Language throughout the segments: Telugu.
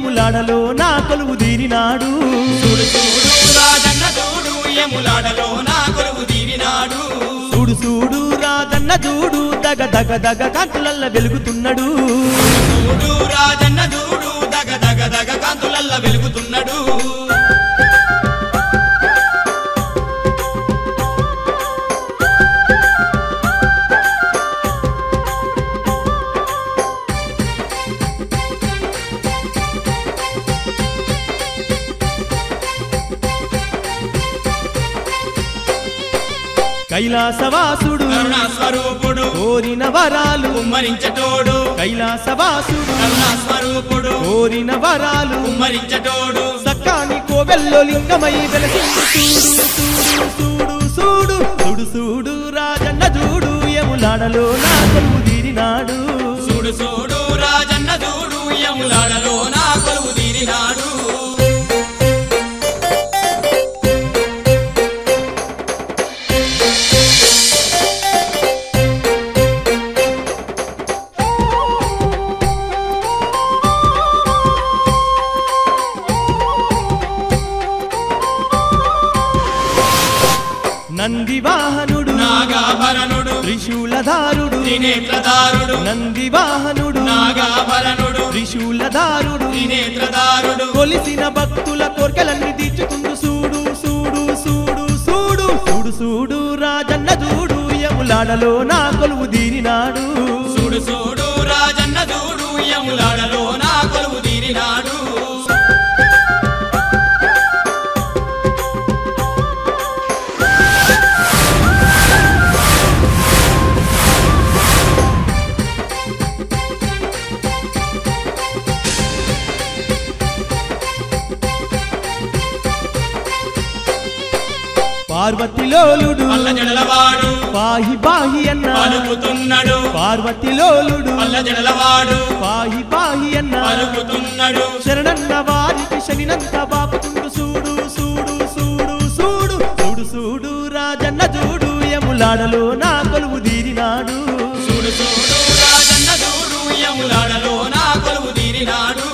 యములాడలో నా కొలువు తీరినాడు చూడు చూడు రాజన్న చూడు యములాడలో నా కొలువు తీరినాడు చూడు చూడు రాజన్న చూడు దగ దగ దగ కాంతులల్ల వెలుగుతున్నాడు చూడు రాజన్న చూడు దగ దగ దగ కాంతులల్ల వెలుగుతున్నాడు కైలాసవాసుడు కరుణా స్వరూపుడు కోరిన వరాలు ఉమ్మరించటోడు కైలాసవాసుడు కరుణా స్వరూపుడు కోరిన వరాలు ఉమ్మరించటోడు సక్కాని కోవెల్లో లింగమై వెలసిండు చూడు చూడు చూడు చూడు చూడు చూడు రాజన్న చూడు యములాడలో నా కొలువు తీరినాడు చూడు చూడు రాజన్న చూడు యములాడలో నా కొలువు తీరినాడు నంది వాహనుడు నాగాభరణుడు త్రిశూలధారుడు త్రినేత్రదారుడు నంది వాహనుడు నాగాభరణుడు త్రిశూలధారుడు త్రినేత్రదారుడు కొలిసిన భక్తుల కోర్కెలన్నీ తీర్చుకుందు చూడు చూడు చూడు చూడు చూడు చూడు రాజన్న చూడు యములాడలో నా కొలువు తీరినాడు చూడు చూడు రాజన్న చూడు యములాడలో నా కొలువు తీరినాడు పార్వతిలోలుడు పల్ల జడలవాడు పాహి పాహి అన్న పలుకుతున్నాడు పార్వతిలోలుడు పల్ల జడలవాడు పాహి పాహి అన్న పలుకుతున్నాడు శరణన్న వారికి శనినంత బాపుతుండు చూడు చూడు చూడు చూడు చూడు చూడు రాజన్న చూడు యములాడలో నా కొలువు తీరినాడు చూడు చూడు రాజన్న చూడు యములాడలో నా కొలువు తీరినాడు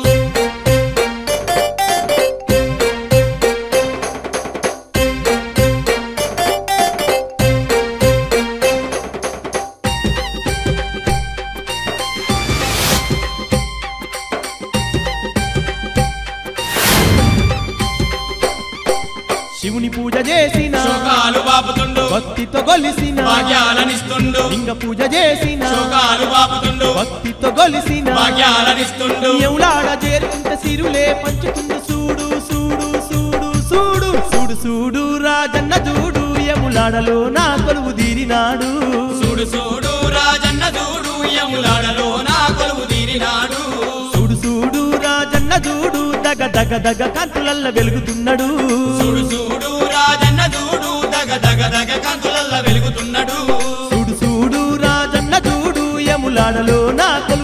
శివుని పూజ చేసిన శోకాలు బాపుతుండు భక్తితో గొలిసిన భాగ్యాలనిస్తుండు లింగ పూజ చేసిన శోకాలు బాపుతుండు భక్తితో గొలిసిన భాగ్యాలనిస్తుండు ఎవలాడ చేరుకుంటే సిరులే పంచుతుంది చూడు చూడు చూడు చూడు చూడు చూడు రాజన్న చూడు యములాడలో నా కొలువు తీరినాడు చూడు చూడు రాజన్న చూడు యములాడలో నా కొలువు తీరినాడు చూడు చూడు రాజన్న చూడు దగ దగ దగ కాంతులల్ల వెలుగుతున్నాడు చూడు చూడు రాజన్న చూడు దగ దగ దగ కంతులల్ల వెలుగుతున్నాడు చూడు చూడు రాజన్న చూడు యములాడలో నా కొలువు